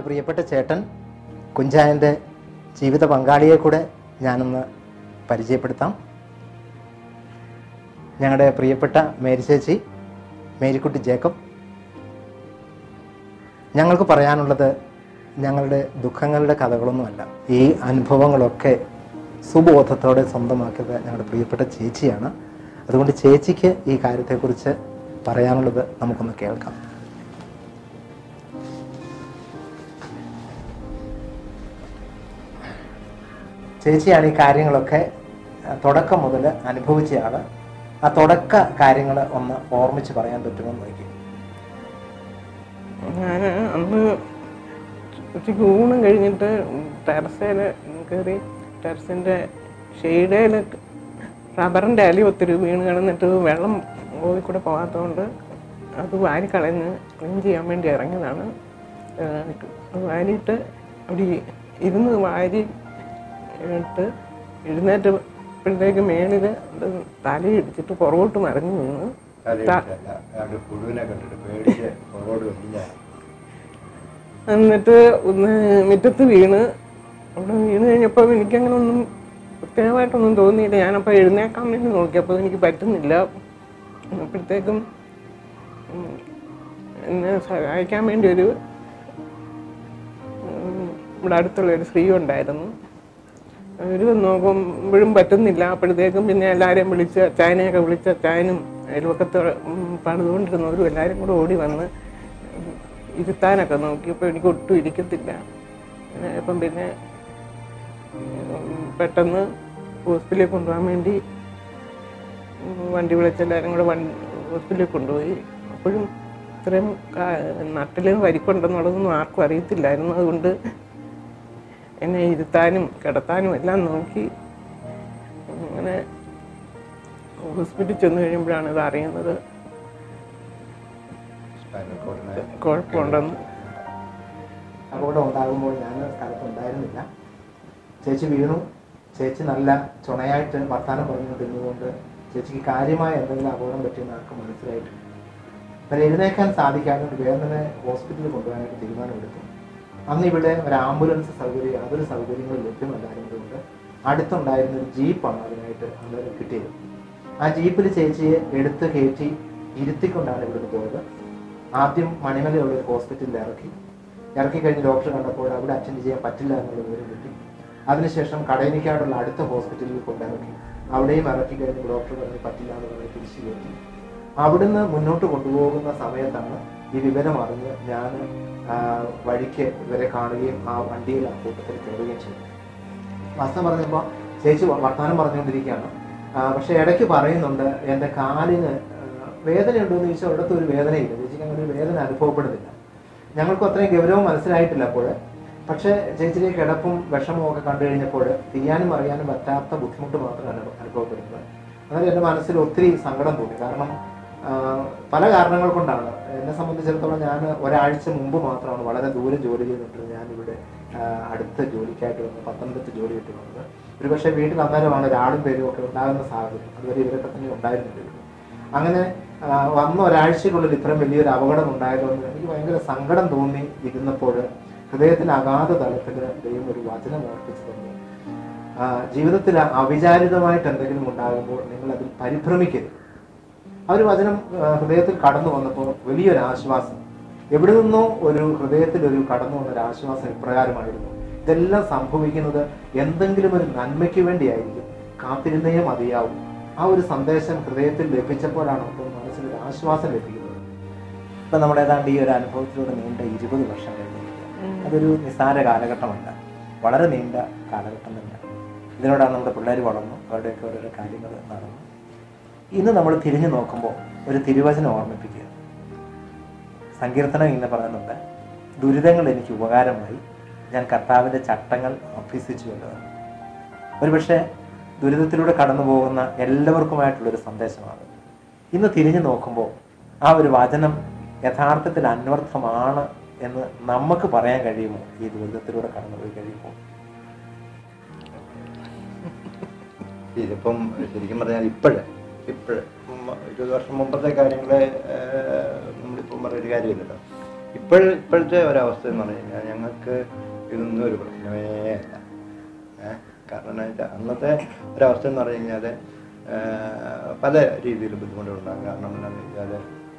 പ്രിയപ്പെട്ട ചേട്ടൻ കുഞ്ചായൻ്റെ ജീവിത പങ്കാളിയെ കൂടെ ഞാനൊന്ന് പരിചയപ്പെടുത്താം ഞങ്ങളുടെ പ്രിയപ്പെട്ട മേരി ചേച്ചി മേരിക്കുട്ടി ജേക്കബ് ഞങ്ങൾക്ക് പറയാനുള്ളത് ഞങ്ങളുടെ ദുഃഖങ്ങളുടെ കഥകളൊന്നുമല്ല ഈ അനുഭവങ്ങളൊക്കെ സുബോധത്തോടെ സ്വന്തമാക്കിയത് ഞങ്ങളുടെ പ്രിയപ്പെട്ട ചേച്ചിയാണ് അതുകൊണ്ട് ചേച്ചിക്ക് ഈ കാര്യത്തെക്കുറിച്ച് പറയാനുള്ളത് നമുക്കൊന്ന് കേൾക്കാം ചേച്ചിയാണ് ഈ കാര്യങ്ങളൊക്കെ ആ, തുടക്കം മുതൽ അനുഭവിച്ചയാള് ആ തുടക്ക കാര്യങ്ങൾ ഒന്ന് ഓർമ്മിച്ച് പറയാൻ പറ്റുമോ എന്ന് നോക്കി ഞാൻ അന്ന് ഉച്ചയ്ക്ക് ഊണും കഴിഞ്ഞിട്ട് ടെറസയിൽ കയറി ടെറസിൻ്റെ ഷെയ്ഡയിൽ റബ്ബറിൻ്റെ അലി ഒത്തിരി വീണ് കിടന്നിട്ട് വെള്ളം ഓയിൽ കൂടെ പോകാത്തതുകൊണ്ട് അത് വാരിക്കളഞ്ഞ് ക്ലീൻ ചെയ്യാൻ വേണ്ടി ഇറങ്ങിയതാണ് ഏഹ് അത് വാരിയിട്ട് അവിടെ ഇരുന്ന് വാരി ഇട്ട് എഴുന്നേറ്റപ്പോഴത്തേക്ക് മേളിൽ തലയിടിച്ചിട്ട് പുറകോട്ട് മറിഞ്ഞു വീണു ത- പുഴുവിനെ കണ്ടിട്ട് പേടിച്ച് പുറകോട്ട് വലിഞ്ഞ എന്നിട്ട് ഒന്ന് മുറ്റത്ത് വീണ് അവിടെ വീണ് കഴിഞ്ഞപ്പോൾ എനിക്കങ്ങനെ ഒന്നും പ്രത്യേകമായിട്ടൊന്നും തോന്നിയില്ല ഞാനപ്പോൾ എഴുന്നേക്കാൻ വേണ്ടി നോക്കിയപ്പോൾ എനിക്ക് പറ്റുന്നില്ല അപ്പോഴത്തേക്കും ഉം, എന്നെ സഹായിക്കാൻ വേണ്ടി ഒരു ഉം, ഇവിടെ അടുത്തുള്ള ഒരു സ്ത്രീ ഉണ്ടായിരുന്നു അവർ നോക്കുമ്പോഴും പറ്റുന്നില്ല അപ്പോഴത്തേക്കും പിന്നെ എല്ലാവരെയും വിളിച്ച് അച്ചായനെയൊക്കെ വിളിച്ച് അച്ചായനും അയൽവക്കത്ത് ഉം, പണിതുകൊണ്ടിരുന്നവരും എല്ലാവരും കൂടെ ഓടി വന്ന് ഉം, ഇരുത്താനൊക്കെ നോക്കിയപ്പോൾ എനിക്ക് ഒട്ടും ഇരിക്കത്തില്ല അങ്ങനെ ഇപ്പം പിന്നെ ഉം, പെട്ടെന്ന് ഹോസ്പിറ്റലിൽ കൊണ്ടുപോകാൻ വേണ്ടി ഉം, വണ്ടി വിളിച്ച് എല്ലാവരും കൂടെ വണ്ടി ഹോസ്പിറ്റലിൽ കൊണ്ടുപോയി അപ്പോഴും ഇത്രയും നട്ടിൽ വരിക്കൊണ്ടെന്നുള്ളതൊന്നും ആർക്കും അറിയത്തില്ലായിരുന്നു അതുകൊണ്ട് എന്നെ ഇരുത്താനും കിടത്താനും എല്ലാം നോക്കി അങ്ങനെ ഹോസ്പിറ്റലിൽ ചെന്ന് കഴിയുമ്പോഴാണ് ഇത് അറിയുന്നത് സ്പൈനൽ കോഡിന് കുഴപ്പമുണ്ടെന്ന് അപകടം ഉണ്ടാകുമ്പോൾ ഞാൻ സ്ഥലത്ത് ഉണ്ടായിരുന്നില്ല ചേച്ചി വീണു ചേച്ചി നല്ല ചുണയായിട്ട് വർത്താനം പറഞ്ഞുകൊണ്ടിരുന്നതുകൊണ്ട് ചേച്ചിക്ക് കാര്യമായ എന്തെങ്കിലും അപകടം പറ്റിയെന്ന് ആർക്കും മനസ്സിലായിട്ടില്ല അപ്പം എഴുന്നേക്കാൻ സാധിക്കാതെ കൊണ്ട് വേഗം തന്നെ ഹോസ്പിറ്റലിൽ കൊണ്ടുപോകാനായിട്ട് തീരുമാനമെടുത്തു അന്ന് ഇവിടെ ഒരു ആംബുലൻസ് സൗകര്യം യാതൊരു സൗകര്യങ്ങളും ലഭ്യമല്ലായിരുന്നതുകൊണ്ട് അടുത്തുണ്ടായിരുന്ന ഒരു ജീപ്പാണ് അതിനായിട്ട് അന്നേരം കിട്ടിയത് ആ ജീപ്പിൽ ചേച്ചിയെ എടുത്ത് കയറ്റി ഇരുത്തിക്കൊണ്ടാണ് ഇവിടുന്ന് പോയത് ആദ്യം മണിമലയുള്ള ഒരു ഹോസ്പിറ്റലിൽ ഇറക്കി ഇറക്കി കഴിഞ്ഞ് ഡോക്ടർ കണ്ടപ്പോൾ അവിടെ അറ്റൻഡ് ചെയ്യാൻ പറ്റില്ല എന്നുള്ള വിവരം കിട്ടി അതിനുശേഷം കടയനിക്കാടുള്ള അടുത്ത ഹോസ്പിറ്റലിൽ കൊണ്ടിറക്കി അവിടെയും ഇറക്കി കഴിഞ്ഞ് ഡോക്ടർ പറഞ്ഞ് പറ്റില്ല എന്ന് പറഞ്ഞ് തിരിച്ചു കയറ്റി അവിടുന്ന് മുന്നോട്ട് കൊണ്ടുപോകുന്ന സമയത്താണ് ഈ വിവരം അറിഞ്ഞ് ഞാൻ വഴിക്ക് ഇവരെ കാണുകയും ആ വണ്ടിയിൽ ആ കൂട്ടത്തിൽ കയറുകയും ചെയ്തു വാസ്തവം പറഞ്ഞപ്പോൾ ചേച്ചി വ- വർത്തമാനം പറഞ്ഞുകൊണ്ടിരിക്കുകയാണ് ആ, പക്ഷെ ഇടയ്ക്ക് പറയുന്നുണ്ട് എൻ്റെ കാലിന് ആ, വേദനയുണ്ടോ എന്ന് ചോദിച്ചാൽ ഒരിടത്തും ഒരു വേദനയില്ല ചേച്ചിക്ക് അങ്ങനെ ഒരു വേദന അനുഭവപ്പെടുന്നില്ല ഞങ്ങൾക്കും അത്രയും ഗൗരവം മനസ്സിലായിട്ടില്ല അപ്പോൾ പക്ഷേ ചേച്ചിയുടെ കിടപ്പും വിഷമവും ഒക്കെ കണ്ടു കഴിഞ്ഞപ്പോൾ തിരിയാനും അറിയാനും പറ്റാത്ത ബുദ്ധിമുട്ട് മാത്രമാണ് അനുഭവപ്പെടുന്നത് അന്നേരം എൻ്റെ മനസ്സിൽ ഒത്തിരി സങ്കടം തോന്നി കാരണം ആ, പല കാരണങ്ങൾ കൊണ്ടാണ് എന്നെ സംബന്ധിച്ചിടത്തോളം ഞാൻ ഒരാഴ്ച മുമ്പ് മാത്രമാണ് വളരെ ദൂരെ ജോലി ചെയ്തിട്ട് ഞാനിവിടെ ആ, അടുത്ത ജോലിക്കായിട്ട് വന്ന് പത്തനംതിട്ട ജോലി കിട്ടി വന്നത് ഒരു പക്ഷേ വീട്ടിൽ അന്നേരമാണ് ഒരാളും പേരും ഒക്കെ ഉണ്ടാകുന്ന സാഹചര്യം അതുവരെ ഇവരൊക്കെ തന്നെ ഉണ്ടായിരുന്നില്ല വീട്ടിൽ. അങ്ങനെ ആ, വന്ന ഒരാഴ്ചക്കുള്ളിൽ ഇത്രയും വലിയൊരു അപകടം ഉണ്ടായതുകൊണ്ട് എനിക്ക് ഭയങ്കര സങ്കടം തോന്നി ഇരുന്നപ്പോൾ ഹൃദയത്തിൽ അഗാധ തലത്തിൽ ദൈവം ഒരു വചനം ഓർപ്പിച്ചു തന്നു ആ, ജീവിതത്തിൽ അവിചാരിതമായിട്ട് എന്തെങ്കിലും ഉണ്ടാകുമ്പോൾ നിങ്ങൾ അതിൽ പരിഭ്രമിക്കരുത് ആ ഒരു വചനം ആ, ഹൃദയത്തിൽ കടന്നു വന്നപ്പോൾ വലിയൊരു ആശ്വാസം എവിടെ നിന്നോ ഒരു ഹൃദയത്തിൽ ഒരു കടന്നു വന്ന ഒരു ആശ്വാസം ഇപ്രകാരമായിരുന്നു ഇതെല്ലാം സംഭവിക്കുന്നത് എന്തെങ്കിലും ഒരു നന്മയ്ക്ക് വേണ്ടിയായിരിക്കും കാത്തിരുന്നേ മതിയാവും ആ ഒരു സന്ദേശം ഹൃദയത്തിൽ ലഭിച്ചപ്പോഴാണ് അപ്പോൾ മനസ്സിലൊരു ആശ്വാസം ലഭിക്കുന്നത് ഇപ്പം നമ്മുടെ ഏതാണ്ട് ഈ ഒരു അനുഭവത്തിലൂടെ നീണ്ട ഇരുപത് വർഷം കഴിഞ്ഞിരിക്കുക അതൊരു നിസ്സാര കാലഘട്ടമല്ല വളരെ നീണ്ട കാലഘട്ടം തന്നെ ഇതിനോടാണ് നമ്മുടെ പിള്ളേർ വളർന്നു അവരുടെയൊക്കെ ഓരോരോ കാര്യങ്ങൾ നടന്നു ഇന്ന് നമ്മൾ തിരിഞ്ഞു നോക്കുമ്പോൾ ഒരു തിരുവചനം ഓർമ്മിപ്പിക്കുക സങ്കീർത്തനം ഇങ്ങനെ പറയുന്നുണ്ട് ദുരിതങ്ങൾ എനിക്ക് ഉപകാരമായി ഞാൻ കർത്താവിൻ്റെ ചട്ടങ്ങൾ അഭ്യസിച്ചുവല്ലോ ഒരുപക്ഷെ ദുരിതത്തിലൂടെ കടന്നു പോകുന്ന എല്ലാവർക്കുമായിട്ടുള്ളൊരു സന്ദേശമാണ് ഇന്ന് തിരിഞ്ഞു നോക്കുമ്പോൾ ആ ഒരു വചനം യഥാർത്ഥത്തിൽ അന്വർത്ഥമാണ് എന്ന് നമുക്ക് പറയാൻ കഴിയുമോ ഈ ദുരിതത്തിലൂടെ കടന്നുപോയി കഴിയുമ്പോൾ ഇതിപ്പം ശരിക്കും പറഞ്ഞാൽ ഇപ്പോഴ് ഇപ്പോഴ് ഇരുപത് വർഷം മുമ്പത്തെ കാര്യങ്ങൾ നമ്മളിപ്പം പറഞ്ഞൊരു കാര്യമില്ലല്ലോ ഇപ്പോൾ ഇപ്പോഴത്തെ ഒരവസ്ഥ എന്ന് പറഞ്ഞു കഴിഞ്ഞാൽ ഞങ്ങൾക്ക് ഇതൊന്നും ഒരു പ്രശ്നമേ അല്ല ഏ? കാരണം എന്താ വെച്ചാൽ അന്നത്തെ ഒരവസ്ഥ എന്ന് പറഞ്ഞു കഴിഞ്ഞാൽ പല രീതിയിൽ ബുദ്ധിമുട്ടുകളുണ്ടാകും കാരണം എന്താണെന്ന് വെച്ചാൽ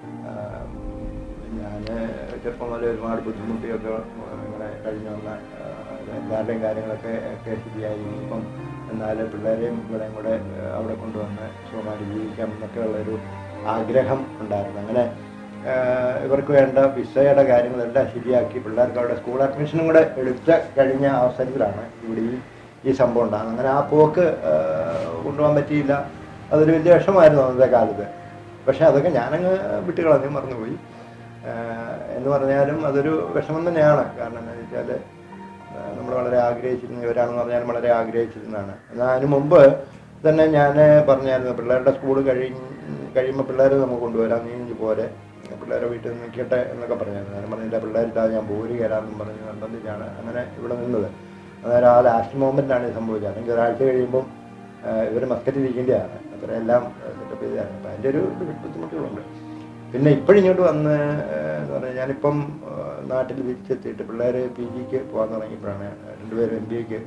ഞാൻ ചെറുപ്പം മുതലേ ഒരുപാട് ബുദ്ധിമുട്ടിയൊക്കെ ഇങ്ങനെ കഴിഞ്ഞു വന്ന ആ, എല്ലാവരുടെയും കാര്യങ്ങളൊക്കെ ഒക്കെ ശരിയായി ഇപ്പം എന്നാലും പിള്ളേരെയും ഇവിടെയും കൂടെ ആ, അവിടെ കൊണ്ടുവന്ന് സുഖമായിട്ട് ജീവിക്കാം എന്നൊക്കെ ഉള്ളൊരു ആഗ്രഹം ഉണ്ടായിരുന്നു അങ്ങനെ ആ, ഇവർക്ക് വേണ്ട വിസയുടെ കാര്യങ്ങളെല്ലാം ശരിയാക്കി പിള്ളേർക്ക് അവിടെ സ്കൂൾ അഡ്മിഷനും കൂടെ എടുത്ത കഴിഞ്ഞ അവസരത്തിലാണ് ഇവിടെ ഈ ഈ സംഭവം ഉണ്ടാകുന്നത് അങ്ങനെ ആ പോക്ക് ആ, കൊണ്ടുപോകാൻ പറ്റിയില്ല അതൊരു വലിയ വിഷമായിരുന്നു അന്നത്തെ കാലത്ത് പക്ഷെ അതൊക്കെ ഞാനങ്ങ് വിട്ടുകളഞ്ഞു മറന്നുപോയി ആ, എന്ന് പറഞ്ഞാലും അതൊരു വിഷമം തന്നെയാണ് കാരണം എന്താ വെച്ചാൽ നമ്മൾ വളരെ ആഗ്രഹിച്ചിരുന്ന ഇവരാണെന്ന് പറഞ്ഞാലും വളരെ ആഗ്രഹിച്ചിരുന്നതാണ് എന്നാൽ അതിന് മുമ്പ് തന്നെ ഞാൻ പറഞ്ഞായിരുന്നു പിള്ളേരുടെ സ്കൂൾ കഴിഞ്ഞ് കഴിയുമ്പോൾ പിള്ളേരെ നമുക്ക് കൊണ്ടുവരാം നീ ഇനി പോരെ പിള്ളേരെ വീട്ടിൽ നിൽക്കട്ടെ എന്നൊക്കെ പറഞ്ഞായിരുന്നു ഞാൻ പറഞ്ഞില്ല പിള്ളേരില്ലാതെ ഞാൻ പോരുകയാണെന്നും പറഞ്ഞ് നിർബന്ധിച്ചാണ് അങ്ങനെ ഇവിടെ നിന്നത് അന്നേരം ആ ലാസ്റ്റ് മൊമെൻ്റാണ് ഇത് സംഭവിച്ചത് അല്ലെങ്കിൽ ഒരാഴ്ച കഴിയുമ്പം ഇവർ മസ്കറ്റിൽ ഇരിക്കേണ്ടതാണ് അത്രയെല്ലാം സെറ്റപ്പ് ചെയ്തതാണ് അപ്പം അതിൻ്റെ ഒരു ബുദ്ധിമുട്ടുകളുണ്ട് പിന്നെ ഇപ്പോഴിങ്ങോട്ട് വന്ന് ഏഹ്, എന്ന് പറഞ്ഞാൽ ഞാനിപ്പം ഏഹ്, നാട്ടിൽ തിരിച്ചെത്തിയിട്ട് പിള്ളേർ പി ജിക്ക് പോകാൻ തുടങ്ങിയപ്പോഴാണ് രണ്ടുപേരും എം ബി എക്ക്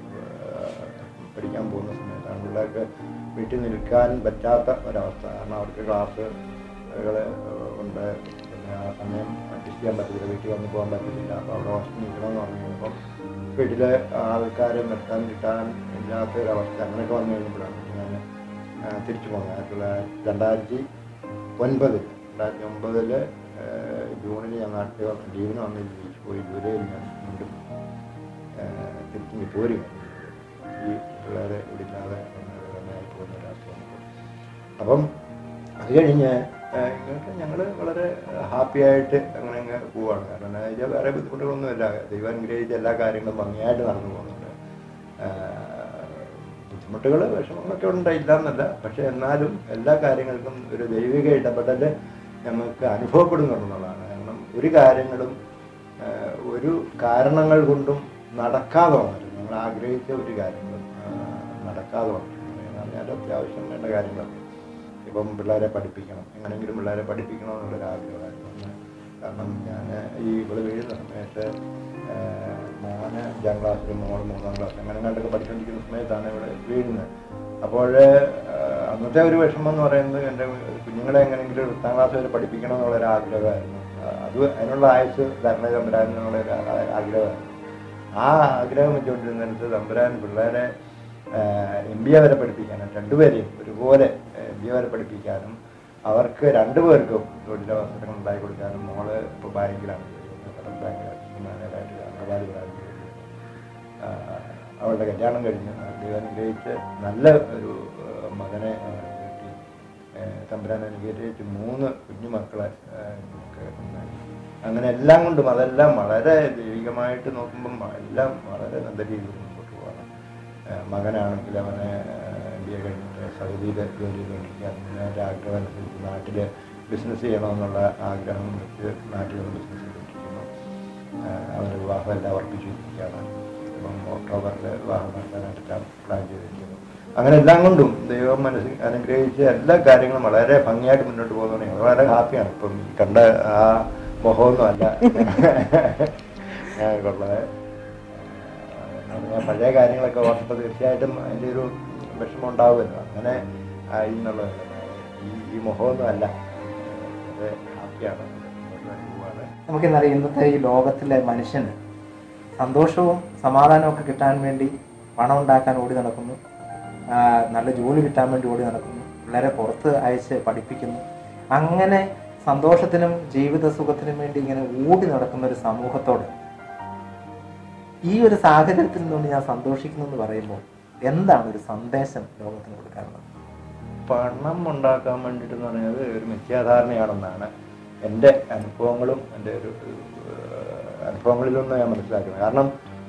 പഠിക്കാൻ പോകുന്ന സമയത്താണ് പിള്ളേർക്ക് വീട്ടിൽ നിൽക്കാൻ പറ്റാത്ത ഒരവസ്ഥ കാരണം അവർക്ക് ക്ലാസ്സുകൾ ഉണ്ട് പിന്നെ ആ സമയം അഡ്ജസ്റ്റ് ചെയ്യാൻ പറ്റത്തില്ല വീട്ടിൽ വന്ന് പോകാൻ പറ്റത്തില്ല അപ്പോൾ അവിടെ ഹോസ്റ്റലിൽ നിൽക്കണമെന്ന് പറഞ്ഞു കഴിഞ്ഞപ്പം വീട്ടിലെ ആൾക്കാരെ നിർത്താൻ കിട്ടാൻ ഇല്ലാത്ത ഒരവസ്ഥ അങ്ങനെയൊക്കെ വന്നു കഴിഞ്ഞപ്പോഴാണ് ഞാൻ ആ, തിരിച്ചു പോകുന്നത് ആയിരത്തി തൊള്ളായിരത്തി രണ്ടായിരത്തി ഒൻപതിൽ രണ്ടായിരത്തി ഒമ്പതിൽ ജൂണിൽ ഞാൻ നാട്ടിൽ വന്ന് ലീവിന് വന്ന് തിരിച്ചു പോയി ജൂലൈയിൽ ഞാൻ വീണ്ടും ആ, തിരിച്ചു പോരും ഈ പിള്ളേരെ ഇവിടില്ലാതെ ആയി പോകുന്ന ഒരവസ്ഥ വന്നപ്പോൾ അപ്പം അത് കഴിഞ്ഞ് ആ, ഇങ്ങോട്ട് ഞങ്ങൾ വളരെ ഹാപ്പി ആയിട്ട് അങ്ങനെ അങ്ങ് പോവാണ് കാരണം എന്താ വെച്ചാൽ വേറെ ബുദ്ധിമുട്ടുകളൊന്നുമില്ല ദൈവം അനുഗ്രഹിച്ച എല്ലാ കാര്യങ്ങളും ഭംഗിയായിട്ട് നടന്നു പോകുന്നുണ്ട് ആ, ബുദ്ധിമുട്ടുകൾ വിഷമങ്ങളൊക്കെ ഉണ്ടായില്ല എന്നല്ല പക്ഷെ എന്നാലും എല്ലാ കാര്യങ്ങൾക്കും ഒരു ദൈവിക ഇടപെടൽ ഞങ്ങൾക്ക് അനുഭവപ്പെടുന്നുണ്ടെന്നുള്ളതാണ് കാരണം ഒരു കാര്യങ്ങളും ആ, ഒരു കാരണങ്ങൾ കൊണ്ടും നടക്കാതെ വന്നിട്ടുണ്ട് ഞങ്ങൾ ആഗ്രഹിച്ച ഒരു കാര്യങ്ങളും ആ, നടക്കാതെ വന്നിട്ടുണ്ട് എന്ന് പറഞ്ഞാൽ അത്യാവശ്യം വേണ്ട കാര്യങ്ങളൊക്കെ ഇപ്പം പിള്ളേരെ പഠിപ്പിക്കണം എങ്ങനെയെങ്കിലും പിള്ളേരെ പഠിപ്പിക്കണം എന്നുള്ളൊരു ആഗ്രഹമായിരുന്നു അന്ന്. കാരണം ഞാൻ ഈ ഇവിടെ വീഴുന്ന സമയത്ത് ആ, മോന് അഞ്ചാം ക്ലാസ്സിലും മോള് മൂന്നാം ക്ലാസ് അങ്ങനെ കണ്ടൊക്കെ പഠിച്ചുകൊണ്ടിരിക്കുന്ന സമയത്താണ് ഇവിടെ വീഴുന്നത് അപ്പോൾ ആ, അന്നത്തെ ഒരു വിഷമം എന്ന് പറയുന്നത് എൻ്റെ കുഞ്ഞുങ്ങളെ എങ്ങനെയെങ്കിലും പത്താം ക്ലാസ് വരെ പഠിപ്പിക്കണം എന്നുള്ളൊരു ആഗ്രഹമായിരുന്നു ആ, അത് അതിനുള്ള ആയുസ് ധരണ തമ്പുരാൻ എന്നുള്ള ഒരു ആ- ആഗ്രഹമായിരുന്നു ആ ആഗ്രഹം വെച്ചുകൊണ്ടിരുന്നിടത്ത് തമ്പുരാൻ പിള്ളേരെ എം ബി എ വരെ പഠിപ്പിക്കാനും രണ്ടുപേരെയും ഒരുപോലെ എം ബി എ വരെ പഠിപ്പിക്കാനും അവർക്ക് രണ്ടുപേർക്കും തൊഴിലവസരങ്ങൾ ഉണ്ടാക്കി കൊടുക്കാനും മോള് ഇപ്പോൾ ബാങ്കിലാണ് ജോലി ഫെഡറൽ ബാങ്കിൽ മാനേജറായിട്ട് അംഗൻവാടി ബ്രാഞ്ചിൽ ജോലി ചെയ്യുന്നു. ആ, അവളുടെ കല്യാണം കഴിഞ്ഞ് ദൈവം അനുഗ്രഹിച്ച് നല്ല ഒരു ആ, മകനെ അവർക്ക് കിട്ടി ആ, തമ്പുരാൻ അനുഗ്രഹിച്ച് മൂന്ന് കുഞ്ഞുമക്കളെ ആ, ഞങ്ങൾക്ക് ഉണ്ടായി അങ്ങനെ എല്ലാം കൊണ്ടും അതെല്ലാം വളരെ ദൈവികമായിട്ട് നോക്കുമ്പം എല്ലാം വളരെ നല്ല രീതിയിൽ മുമ്പോട്ട് പോകണം മകനാണെങ്കിൽ അവനെ എം ബി എ കഴിഞ്ഞിട്ട് സൗദിയിൽ ജോലി ചെയ്തുകൊണ്ടിരിക്കുക അങ്ങനെ ഒരു ആഗ്രഹം അനുസരിച്ച് നാട്ടിൽ ബിസിനസ് ചെയ്യണമെന്നുള്ള ആഗ്രഹം വെച്ച് നാട്ടിൽ നിന്ന് ബിസിനസ് ചെയ്തുകൊണ്ടിരിക്കുന്നു അവൻ്റെ വിവാഹം എല്ലാം ഉറപ്പിച്ചു വെച്ചിരിക്കുകയാണ് ഇപ്പം ഒക്ടോബറിൽ വിവാഹം നടത്താനായിട്ട് പ്ലാൻ ചെയ്തിരിക്കുന്നു അങ്ങനെ എല്ലാം കൊണ്ടും ദൈവം മനസ്സിൽ അനുഗ്രഹിച്ച് എല്ലാ കാര്യങ്ങളും വളരെ ഭംഗിയായിട്ട് മുന്നോട്ട് പോകുന്നതുകൊണ്ട് ഞങ്ങൾ വളരെ ഹാപ്പിയാണ് ഇപ്പം ഈ കണ്ട ആ മുഖമൊന്നും അല്ല ഞങ്ങൾക്കുള്ളത് എന്ന് പറഞ്ഞാൽ പഴയ കാര്യങ്ങളൊക്കെ ഓർത്തപ്പോൾ തീർച്ചയായിട്ടും അതിൻ്റെ ഒരു വിഷമം ഉണ്ടാവുമല്ലോ അങ്ങനെ ആയി എന്നുള്ളത് ഈ ഈ മുഖമൊന്നും അല്ല വളരെ ഹാപ്പിയാണ് മുന്നോട്ട് പോവാണ് നമുക്കെന്നറിയാം ഇന്നത്തെ ഈ ലോകത്തിലെ മനുഷ്യന് സന്തോഷവും സമാധാനവും ഒക്കെ കിട്ടാൻ വേണ്ടി പണം ഉണ്ടാക്കാൻ ഓടി നടക്കുന്നു ആ, നല്ല ജോലി കിട്ടാൻ വേണ്ടി ഓടി നടക്കുന്നു പിള്ളേരെ പുറത്ത് അയച്ച് പഠിപ്പിക്കുന്നു അങ്ങനെ സന്തോഷത്തിനും ജീവിത സുഖത്തിനും വേണ്ടി ഇങ്ങനെ ഓടി നടക്കുന്ന ഒരു സമൂഹത്തോട് ഈ ഒരു സാഹചര്യത്തിൽ നിന്നുകൊണ്ട് ഞാൻ സന്തോഷിക്കുന്നു എന്ന് പറയുമ്പോൾ എന്താണ് ഒരു സന്ദേശം ലോകത്തിന് കൊടുക്കാനുള്ളത് പണം ഉണ്ടാക്കാൻ വേണ്ടിയിട്ടെന്ന് പറഞ്ഞത് ഒരു മിഥ്യാധാരണയാണെന്നാണ് എൻ്റെ അനുഭവങ്ങളും എൻ്റെ ഒരു ഏഹ്, അനുഭവങ്ങളിലൊന്നും ഞാൻ മനസ്സിലാക്കുന്നത് കാരണം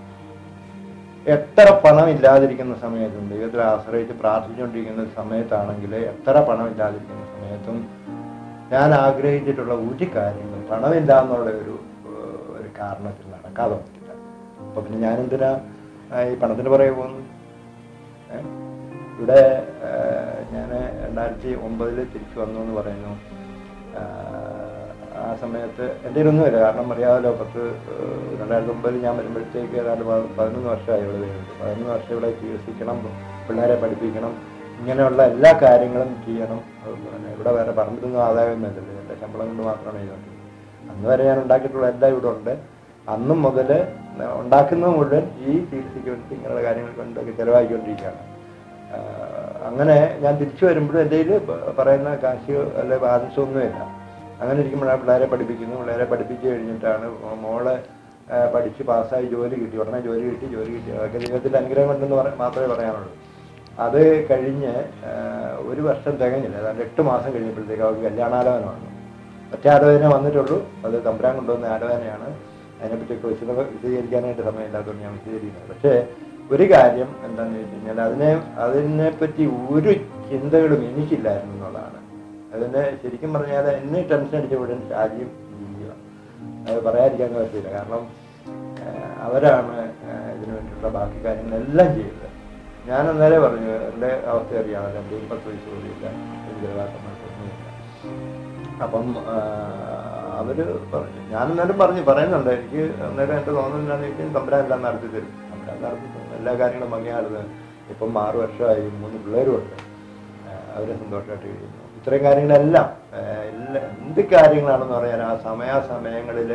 എത്ര പണം ഇല്ലാതിരിക്കുന്ന സമയത്തും ദൈവത്തിൽ ആശ്രയിച്ച് പ്രാർത്ഥിച്ചുകൊണ്ടിരിക്കുന്ന സമയത്താണെങ്കിൽ എത്ര പണം ഇല്ലാതിരിക്കുന്ന സമയത്തും ഞാൻ ആഗ്രഹിച്ചിട്ടുള്ള ഒരു കാര്യങ്ങളും പണമില്ല എന്നുള്ള ഒരു ഏഹ്, ഒരു കാരണത്തിൽ നടക്കാതെ വന്നിട്ടില്ല അപ്പൊ പിന്നെ ഞാൻ എന്തിനാ ഈ പണത്തിന് പുറകെ പോകുന്നു ഏ? ഇവിടെ ഞാൻ രണ്ടായിരത്തി ഒമ്പതിൽ തിരിച്ചു വന്നു എന്ന് പറയുന്നു ആ, ആ സമയത്ത് എൻ്റെ ഒന്നുമില്ല കാരണം അറിയാമല്ലോ പത്ത് ഏഹ്, രണ്ടായിരത്തി ഒമ്പതിൽ ഞാൻ വരുമ്പോഴത്തേക്ക് ഏതാണ്ട് പ- പതിനൊന്ന് വർഷമായി ഇവിടെ വരുന്നത് പതിനൊന്ന് വർഷം ഇവിടെ ചികിത്സിക്കണം പിള്ളേരെ പഠിപ്പിക്കണം ഇങ്ങനെയുള്ള എല്ലാ കാര്യങ്ങളും ചെയ്യണം അത് പിന്നെ ഇവിടെ വേറെ പറമ്പിലൊന്നും ആദായമൊന്നുമില്ലല്ലോ എൻ്റെ ശമ്പളം കൊണ്ട് മാത്രമാണ് ചെയ്തുകൊണ്ടിരുന്നത് അന്ന് വരെ ഞാൻ ഉണ്ടാക്കിയിട്ടുള്ള എല്ലാം ഇവിടെ ഉണ്ട് അന്നും മുതൽ ഉണ്ടാക്കുന്നത് മുഴുവൻ ഈ ചികിത്സയ്ക്ക് വേണ്ടി ഇങ്ങനെയുള്ള കാര്യങ്ങൾക്ക് വേണ്ടി ചിലവാക്കിക്കൊണ്ടിരിക്കുകയാണ് ആഹ് അങ്ങനെ ഞാൻ തിരിച്ചു വരുമ്പോഴും എൻ്റെ കയ്യിൽ പറയുന്ന കാശ് അല്ലെ ബാലൻസ് ഒന്നുമില്ല അങ്ങനെ ഇരിക്കുമ്പോഴാണ് പിള്ളേരെ പഠിപ്പിക്കുന്നു പിള്ളേരെ പഠിപ്പിച്ച് കഴിഞ്ഞിട്ടാണ് മോളെ ആഹ് പഠിച്ച് പാസ്സായി ജോലി കിട്ടി ഉടനെ ജോലി കിട്ടി ജോലി കിട്ടി അതൊക്കെ ദൈവത്തിൻ്റെ അനുഗ്രഹം കൊണ്ടെന്ന് പറ മാത്രമേ പറയാനുള്ളൂ അത് കഴിഞ്ഞ് ആഹ് ഒരു വർഷം തികഞ്ഞില്ല ഏതാണ്ട് എട്ട് മാസം കഴിഞ്ഞപ്പോഴത്തേക്ക് അവർക്ക് കല്യാണാലോചന വന്നു ഒറ്റ ആലോചന വന്നിട്ടുള്ളൂ അത് തമ്പുരാൻ കൊണ്ടുവന്ന ആലോചനയാണ് അതിനെപ്പറ്റിയൊക്കെ വിശദ വിശദീകരിക്കാനായിട്ട് സമയമില്ലാത്തതുകൊണ്ട് ഞാൻ വിശദീകരിക്കുന്നത് പക്ഷേ ഒരു കാര്യം എന്താണെന്ന് വെച്ച് കഴിഞ്ഞാൽ അതിനെ അതിനെപ്പറ്റി ഒരു ചിന്തകളും എനിക്കില്ലായിരുന്നു എന്നുള്ളതാണ് അതിനെ ശരിക്കും പറഞ്ഞാൽ എന്നെ ടെൻഷൻ അടിച്ച മുഴുവൻ ഷാജിയും ജിജിയുമാണ് അത് പറയാതിരിക്കാൻ പറ്റില്ല കാരണം ആഹ് അവരാണ് ആഹ് ഇതിനു വേണ്ടിയിട്ടുള്ള ബാക്കി കാര്യങ്ങളെല്ലാം ചെയ്തത് ഞാൻ അന്നേരം പറഞ്ഞു എൻ്റെ അവസ്ഥ അറിയാമല്ലോ എൻ്റെ ഒരു പത്ത് വയസ്സ് പോലില്ല ഉത്തരവാദിത്തമായിട്ടൊന്നുമില്ല അപ്പം അവർ പറഞ്ഞു ഞാൻ എന്നാലും പറഞ്ഞു പറയുന്നുണ്ട് എനിക്ക് അന്നേരം എൻ്റെ തോന്നലെന്താണെന്ന് വെച്ചാൽ തമ്പുരാൻ എല്ലാം നടത്തി തരും തമ്പുരാൻ നടത്തി തരും എല്ലാ കാര്യങ്ങളും ഭംഗിയാടുന്നത് ഇപ്പം ആറ് വർഷമായി മൂന്ന് പിള്ളേരും ഉണ്ട് അവരെ സന്തോഷമായിട്ട് കഴിയുന്നു ഇത്രയും കാര്യങ്ങളെല്ലാം ആ, എല്ലാ എന്ത് കാര്യങ്ങളാണെന്ന് പറയാൻ ആ സമയാസമയങ്ങളിൽ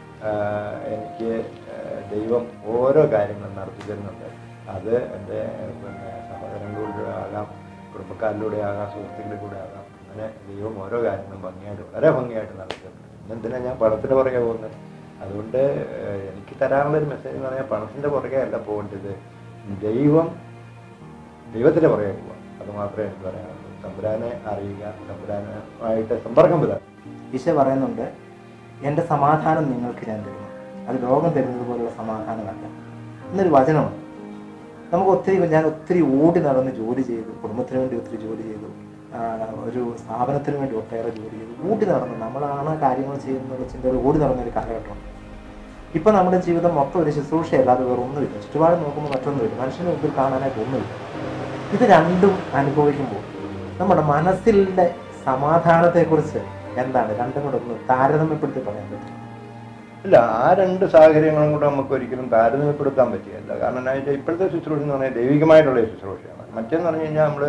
എനിക്ക് ആ, ദൈവം ഓരോ കാര്യങ്ങളും നടത്തി തരുന്നുണ്ട് അത് എൻ്റെ പിന്നെ സഹോദരങ്ങളിലൂടെ ആകാം കുടുംബക്കാരിലൂടെ ആകാം സുഹൃത്തുക്കളിൽ കൂടെ ആകാം അങ്ങനെ ദൈവം ഓരോ കാര്യങ്ങളും ഭംഗിയായിട്ട് വളരെ ഭംഗിയായിട്ട് നടത്തുന്നുണ്ട് എന്തിനാ ഞാൻ പണത്തിന് പുറകെ പോകുന്നത് അതുകൊണ്ട് ഏഹ്, എനിക്ക് തരാനുള്ള ഒരു മെസ്സേജ് എന്ന് പറഞ്ഞാൽ പണത്തിൻ്റെ പുറകെ അല്ല പോകേണ്ടത് ദൈവം ദൈവത്തിൻ്റെ പുറകെ പോവുക അത് മാത്രമേ എനിക്ക് പറയാനുള്ളൂ തമ്പുരാനെ അറിയുക തമ്പുരാനുമായിട്ട് സമ്പർക്കം പുലർത്തുക ഈശോ പറയുന്നുണ്ട് എൻ്റെ സമാധാനം നിങ്ങൾക്ക് ഞാൻ തരുന്നു അത് ലോകം തരുന്നത് പോലുള്ള സമാധാനമല്ല എന്നൊരു വചനമുണ്ട് നമുക്ക് ഒത്തിരി ഞാൻ ഒത്തിരി ഓടി നടന്ന് ജോലി ചെയ്തു കുടുംബത്തിന് വേണ്ടി ഒത്തിരി ജോലി ചെയ്തു ആ, ഒരു സ്ഥാപനത്തിന് വേണ്ടി ഒട്ടേറെ ജോലി ചെയ്തു ഓടി നടന്ന് നമ്മളാണ് കാര്യങ്ങൾ ചെയ്യുന്നത് ചിന്തകൾ ഓടി നടന്നൊരു കാലഘട്ടമുണ്ട് ഇപ്പൊ നമ്മുടെ ജീവിതം മൊത്തം ഒരു ശുശ്രൂഷയല്ലാതെ വേറെ ഒന്നുമില്ല ചുറ്റുപാട് നോക്കുമ്പോൾ മറ്റൊന്നുമില്ല മനുഷ്യന് മുമ്പിൽ കാണാനായിട്ട് ഒന്നുമില്ല ഇത് രണ്ടും അനുഭവിക്കുമ്പോൾ നമ്മുടെ മനസ്സിലെ സമാധാനത്തെക്കുറിച്ച് എന്താണ് രണ്ടും കൂടെ ഒന്ന് താരതമ്യപ്പെടുത്തി പറയാൻ പറ്റും ഇല്ല ആ രണ്ട് സാഹചര്യങ്ങളും കൂടെ നമുക്ക് ഒരിക്കലും താരതമ്യപ്പെടുത്താൻ പറ്റുകയില്ല കാരണം എന്താ വെച്ചാൽ ഇപ്പോഴത്തെ ശുശ്രൂഷ എന്ന് പറഞ്ഞാൽ ദൈവികമായിട്ടുള്ള ഒരു ശുശ്രൂഷയാണ് മറ്റേന്ന് പറഞ്ഞു കഴിഞ്ഞാൽ നമ്മൾ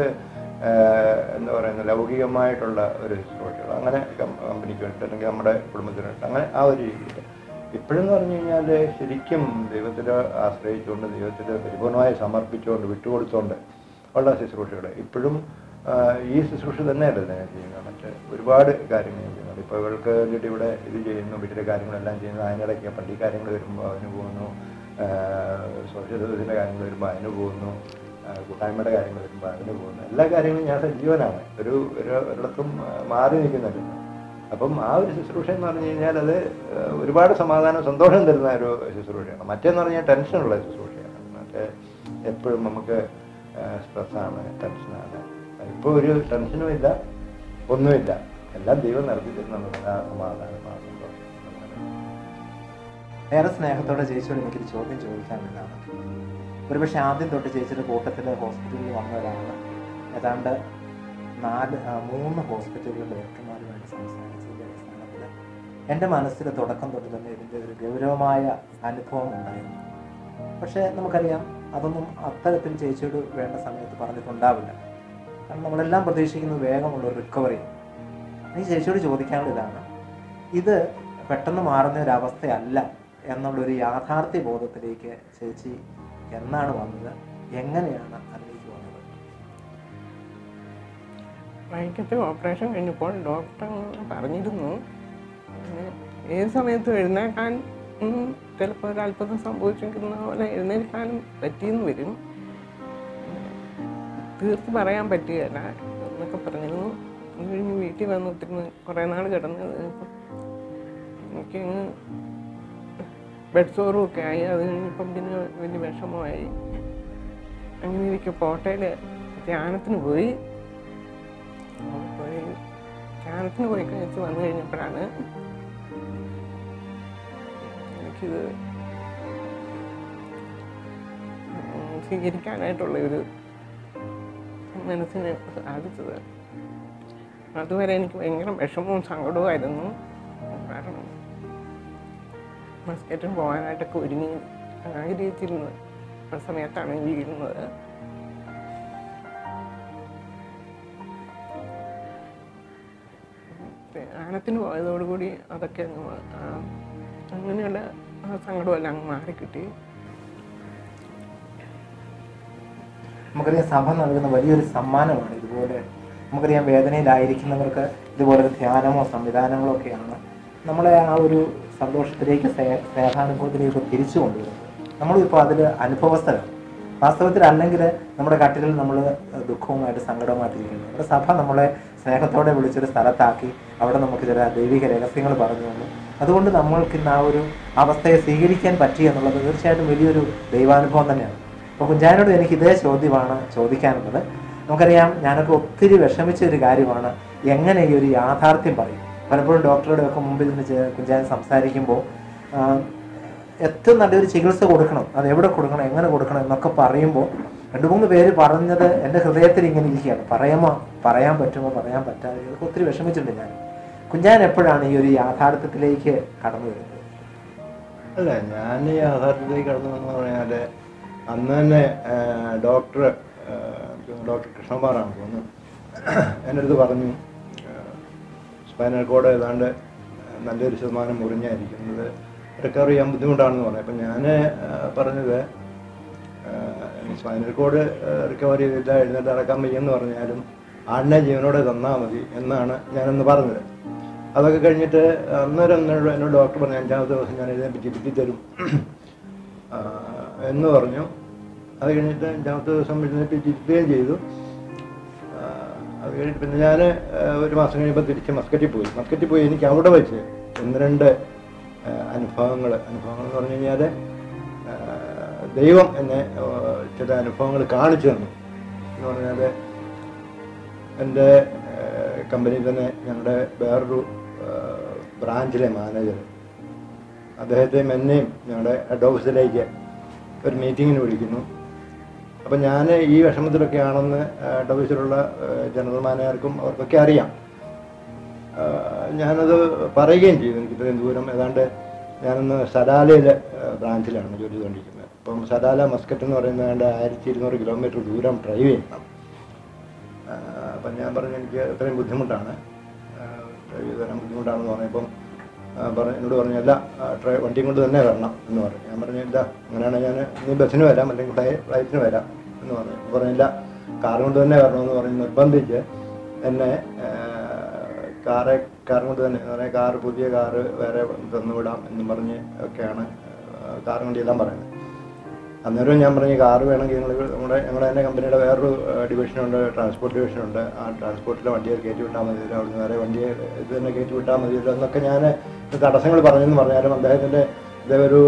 എന്താ പറയുന്നത് ലൗകികമായിട്ടുള്ള ഒരു ശുശ്രൂഷകൾ അങ്ങനെ കം- കമ്പനിക്ക് വേണ്ടിയിട്ട് അല്ലെങ്കിൽ നമ്മുടെ കുടുംബത്തിന് വേണ്ടിയിട്ട് അങ്ങനെ ആ ഒരു രീതിയിൽ ഇപ്പോഴെന്ന് പറഞ്ഞു കഴിഞ്ഞാൽ ശരിക്കും ദൈവത്തിൽ ആശ്രയിച്ചുകൊണ്ട് ദൈവത്തിൽ പരിപൂർണമായി സമർപ്പിച്ചുകൊണ്ട് വിട്ടുകൊടുത്തുകൊണ്ട് ഉള്ള ശുശ്രൂഷകൾ ഇപ്പോഴും ആ, ഈ ശുശ്രൂഷ തന്നെയല്ല ഞാൻ ചെയ്യുന്നത് മറ്റ് ഒരുപാട് കാര്യങ്ങൾ ഞാൻ ചെയ്യുന്നുണ്ട് ഇപ്പോൾ ഇവൾക്ക് വേണ്ടിയിട്ട് ഇവിടെ ഇത് ചെയ്യുന്നു വീട്ടിലെ കാര്യങ്ങളെല്ലാം ചെയ്യുന്നു അതിനിടയ്ക്ക് പള്ളി കാര്യങ്ങൾ വരുമ്പോൾ അതിന് പോകുന്നു ആ, സോഷ്യൽ സർവീസിൻ്റെ കാര്യങ്ങൾ വരുമ്പോൾ അതിന് പോകുന്നു ആ, കൂട്ടായ്മയുടെ കാര്യങ്ങൾ വരുമ്പോൾ അതിന് പോകുന്നു എല്ലാ കാര്യങ്ങളും ഞാൻ സജീവനാണ് ഒരു ഒരു ഒരിടത്തും ആ, മാറി നിൽക്കുന്നില്ല അപ്പം ആ ഒരു ശുശ്രൂഷ എന്ന് പറഞ്ഞു കഴിഞ്ഞാൽ അത് ആ, ഒരുപാട് സമാധാനം സന്തോഷം തരുന്ന ഒരു ശുശ്രൂഷയാണ് മറ്റേന്ന് പറഞ്ഞാൽ ടെൻഷനുള്ള ശുശ്രൂഷയാണ് മറ്റേ എപ്പോഴും നമുക്ക് സ്ട്രെസ്സാണ് ടെൻഷനാണ് ഇപ്പോൾ ഒരു ടെൻഷനും ഇല്ല ഒന്നുമില്ല എല്ലാം ദൈവം നടത്തി തരുന്നുള്ളത് ആ സമാധാനം ആ സന്തോഷം ഏറെ സ്നേഹത്തോടെ ചേച്ചിയോട് എനിക്കൊരു ചോദ്യം ചോദിക്കാനുള്ളതാണ് ഒരുപക്ഷെ ആദ്യം തൊട്ട് ചേച്ചിയുടെ കൂട്ടത്തിൽ ഹോസ്പിറ്റലിൽ വന്ന ഒരാളാണ് ഏതാണ്ട് നാല് ആ, മൂന്ന് ഹോസ്പിറ്റലുകളിൽ ഡോക്ടർമാരുമായിട്ട് സംസാരിച്ചതിൻ്റെ അടിസ്ഥാനത്തിൽ എൻ്റെ മനസ്സിൽ തുടക്കം തൊട്ട് തന്നെ ഇതിൻ്റെ ഒരു ഗൗരവമായ അനുഭവം ഉണ്ടായിരുന്നു പക്ഷേ നമുക്കറിയാം അതൊന്നും അത്തരത്തിൽ ചേച്ചിയോട് വേണ്ട സമയത്ത് പറഞ്ഞിട്ടുണ്ടാവില്ല കാരണം നമ്മളെല്ലാം പ്രതീക്ഷിക്കുന്നത് വേഗമുള്ള ഒരു റിക്കവറി എനിക്ക് ചേച്ചിയോട് ചോദിക്കാനുള്ള ഇതാണ് ഇത് പെട്ടെന്ന് മാറുന്ന ഒരു അവസ്ഥയല്ല എന്നുള്ളൊരു യാഥാർത്ഥ്യ ബോധത്തിലേക്ക് ചേച്ചി എന്നാണ് വന്നത് എങ്ങനെയാണ് അതിലേക്ക് വന്നത് വൈകിട്ട് ഓപ്പറേഷൻ കഴിഞ്ഞപ്പോൾ ഡോക്ടർ പറഞ്ഞിരുന്നു പിന്നെ ഏത് സമയത്തും എഴുന്നേക്കാൻ ഉം, ചിലപ്പോൾ ഒരു അത്ഭുതം സംഭവിച്ചിരിക്കുന്ന പോലെ എഴുന്നേൽക്കാനും പറ്റിയെന്ന് വരും തീർത്ത് പറയാൻ പറ്റുകയില്ല എന്നൊക്കെ പറഞ്ഞിരുന്നു അത് കഴിഞ്ഞ് വീട്ടിൽ വന്നിട്ടിരുന്ന് കുറേ നാൾ കിടന്ന് കഴിഞ്ഞപ്പോൾ എനിക്ക് ബെഡ് സോറും ഒക്കെ ആയി അത് കഴിഞ്ഞപ്പം പിന്നെ വലിയ വിഷമമായി അങ്ങനെ ഇരിക്കും കോട്ടയിൽ ധ്യാനത്തിന് പോയി പോയി ധ്യാനത്തിന് പോയി കഴിച്ച് വന്നു കഴിഞ്ഞപ്പോഴാണ് എനിക്കിത് ഉം, സ്വീകരിക്കാനായിട്ടുള്ള ഒരു മനസ്സിന് സാധിച്ചത് അതുവരെ എനിക്ക് ഭയങ്കര വിഷമവും സങ്കടവുമായിരുന്നു കാരണം മസ്കറ്റിന് പോകാനായിട്ടൊക്കെ ഒരുങ്ങി ആഗ്രഹിച്ചിരുന്നത് ആ സമയത്താണ് ഈ വീഴുന്നത് ആനത്തിന് പോയതോടുകൂടി അതൊക്കെ അങ്ങ് മാ- ആ, അങ്ങനെയുള്ള ആ സങ്കടമെല്ലാം അങ്ങ് മാറിക്കിട്ടി നമുക്കറിയാം സഭ നൽകുന്ന വലിയൊരു സമ്മാനമാണ് ഇതുപോലെ നമുക്കറിയാം വേദനയിലായിരിക്കുന്നവർക്ക് ഇതുപോലൊരു ധ്യാനമോ സംവിധാനങ്ങളോ ഒക്കെയാണ് നമ്മളെ ആ ഒരു സന്തോഷത്തിലേക്ക് സ്നേ- സ്നേഹാനുഭവത്തിലേക്ക് തിരിച്ചു കൊണ്ടുവരുന്നത് നമ്മളിപ്പോൾ അതിൽ അനുഭവസ്ഥരാണ് വാസ്തവത്തിൽ അല്ലെങ്കിൽ നമ്മുടെ കട്ടിലിൽ നമ്മൾ ദുഃഖവുമായിട്ട് സങ്കടവുമായിട്ടിരിക്കുന്നു നമ്മുടെ സഭ നമ്മളെ സ്നേഹത്തോടെ വിളിച്ചൊരു സ്ഥലത്താക്കി അവിടെ നമുക്ക് ചില ദൈവിക രഹസ്യങ്ങൾ പറഞ്ഞു തന്നു അതുകൊണ്ട് നമ്മൾക്ക് ഇന്ന് ആ ഒരു അവസ്ഥയെ സ്വീകരിക്കാൻ പറ്റി എന്നുള്ളത് തീർച്ചയായിട്ടും വലിയൊരു ദൈവാനുഭവം തന്നെയാണ് അപ്പോൾ കുഞ്ചാനോട് എനിക്ക് ഇതേ ചോദ്യമാണ് ചോദിക്കാനുള്ളത് നമുക്കറിയാം ഞാനൊക്കെ ഒത്തിരി വിഷമിച്ച ഒരു കാര്യമാണ് എങ്ങനെ ഈ ഒരു യാഥാർത്ഥ്യം പറയും പലപ്പോഴും ഡോക്ടറുടെ ഒക്കെ മുമ്പിൽ നിന്ന് ചെ- കുഞ്ചാൻ സംസാരിക്കുമ്പോൾ ആ, ഏറ്റവും നല്ലൊരു ചികിത്സ കൊടുക്കണം അത് എവിടെ കൊടുക്കണം എങ്ങനെ കൊടുക്കണം എന്നൊക്കെ പറയുമ്പോൾ രണ്ട് മൂന്ന് പേര് പറഞ്ഞത് എൻ്റെ ഹൃദയത്തിൽ ഇങ്ങനെ ഇരിക്കുകയാണ് പറയാമോ പറയാൻ പറ്റുമോ പറയാൻ പറ്റാതെ ഇതൊക്കെ ഒത്തിരി വിഷമിച്ചിട്ടുണ്ട് ഞാൻ കുഞ്ചാൻ എപ്പോഴാണ് ഈ ഒരു യാഥാർത്ഥ്യത്തിലേക്ക് കടന്നു വരുന്നത് അല്ല ഞാൻ ഈ യാഥാർത്ഥ്യത്തിലേക്ക് കടന്നു വന്നു പറഞ്ഞാൽ അന്ന് തന്നെ ഡോക്ടർ ഡോക്ടർ കൃഷ്ണകുമാറാണ് തോന്നുന്നു എൻ്റെ അടുത്ത് പറഞ്ഞു സ്പൈനൽ കോഡ് ഏതാണ്ട് നല്ലൊരു ശതമാനം മുറിഞ്ഞായിരിക്കുന്നത് റിക്കവർ ചെയ്യാൻ ബുദ്ധിമുട്ടാണെന്ന് പറഞ്ഞു അപ്പം ഞാൻ പറഞ്ഞത് സ്പൈനൽ കോഡ് റിക്കവർ ചെയ്തില്ല എഴുന്നേറ്റ് നടക്കാൻ വയ്യെന്ന് പറഞ്ഞാലും ആടിനെ ജീവനോടെ തന്നാൽ മതി എന്നാണ് ഞാനന്ന് പറഞ്ഞത് അതൊക്കെ കഴിഞ്ഞിട്ട് അന്നേരം എന്നോട് എന്നോട് ഡോക്ടർ പറഞ്ഞു അഞ്ചാമത്തെ ദിവസം ഞാൻ എഴുന്നേറ്റ് ചിരിത്തി തരും ആ, എന്ന് പറഞ്ഞു അത് കഴിഞ്ഞിട്ട് അഞ്ചാമത്തെ ദിവസം എഴുന്നേറ്റ് ചിരിക്കുകയും ചെയ്തു ആ, അത് കഴിഞ്ഞിട്ട് പിന്നെ ഞാൻ ഒരു മാസം കഴിയുമ്പോൾ തിരിച്ച് മസ്കറ്റിൽ പോയി മസ്കറ്റിൽ പോയി എനിക്ക് അവിടെ വെച്ച് ഒന്ന് രണ്ട് അനുഭവങ്ങൾ അനുഭവങ്ങൾ എന്ന് പറഞ്ഞു കഴിഞ്ഞാൽ ദൈവം എന്നെ ആ, ചില അനുഭവങ്ങൾ കാണിച്ചു തന്നു എന്ന് പറഞ്ഞാൽ എൻ്റെ കമ്പനിയിൽ തന്നെ ഞങ്ങളുടെ വേറൊരു ബ്രാഞ്ചിലെ മാനേജർ അദ്ദേഹത്തെയും എന്നെയും ഞങ്ങളുടെ ഹെഡ് ഓഫീസിലേക്ക് ഒരു മീറ്റിങ്ങിന് വിളിക്കുന്നു അപ്പം ഞാൻ ഈ വിഷമത്തിലൊക്കെ ആണെന്ന് ഹെഡ് ഓഫീസിലുള്ള ജനറൽ മാനേജർക്കും അവർക്കൊക്കെ അറിയാം ആ, ഞാനത് പറയുകയും ചെയ്തു എനിക്ക് ഇത്രയും ദൂരം ഏതാണ്ട് ഞാനൊന്ന് സലാലയിൽ ബ്രാഞ്ചിലാണ് ജോലി ചെയ്തുകൊണ്ടിരിക്കുന്നത് അപ്പം സലാല മസ്കറ്റ് എന്ന് പറയുന്നത് ഏതാണ്ട് ആയിരത്തി ഇരുന്നൂറ് കിലോമീറ്റർ ദൂരം ഡ്രൈവ് ചെയ്യണം ആ, അപ്പം ഞാൻ പറഞ്ഞു എനിക്ക് ഇത്രയും ബുദ്ധിമുട്ടാണ് ആ, ഡ്രൈവ് ചെയ്ത് തരാൻ ബുദ്ധിമുട്ടാണെന്ന് പറഞ്ഞപ്പം ആ, പറഞ്ഞു എന്നോട് പറഞ്ഞു അല്ല ആ, ഡ്രൈ വണ്ടിയും കൊണ്ട് തന്നെ വരണം എന്ന് പറഞ്ഞു ഞാൻ പറഞ്ഞു ഇല്ല അങ്ങനെയാണെങ്കിൽ ഞാൻ നീ ബസ്സിന് വരാം അല്ലെങ്കിൽ ഫ്ലൈ ഫ്ലൈറ്റിന് വരാം എന്ന് പറഞ്ഞു അപ്പോൾ പറഞ്ഞില്ല കാർ കൊണ്ട് തന്നെ വരണമെന്ന് പറഞ്ഞ് നിർബന്ധിച്ച് എന്നെ ആ, കാറ് കാർ കൊണ്ട് തന്നെ എന്ന് പറഞ്ഞാൽ കാറ് പുതിയ കാറ് വേറെ തന്നു വിടാം എന്നും പറഞ്ഞ് ഒക്കെയാണ് കാർ വണ്ടിയെല്ലാം പറയുന്നത് അന്നേരം ഞാൻ പറഞ്ഞു കാറ് വേണമെങ്കിൽ നിങ്ങൾ നമ്മുടെ ഞങ്ങളുടെ തന്നെ കമ്പനിയുടെ വേറൊരു ഡിവിഷനുണ്ട് ട്രാൻസ്പോർട്ട് ഡിവിഷനുണ്ട് ആ ട്രാൻസ്പോർട്ടിലെ വണ്ടിയെ കയറ്റി വിട്ടാൽ മതിയല്ലോ അവിടുന്ന് വേറെ വണ്ടിയെ ഇത് തന്നെ കയറ്റി വിട്ടാൽ മതിയല്ലോ എന്നൊക്കെ ഞാൻ തടസ്സങ്ങൾ പറഞ്ഞെന്ന് പറഞ്ഞാലും അദ്ദേഹത്തിൻ്റെ ഇദ്ദേഹം ഒരു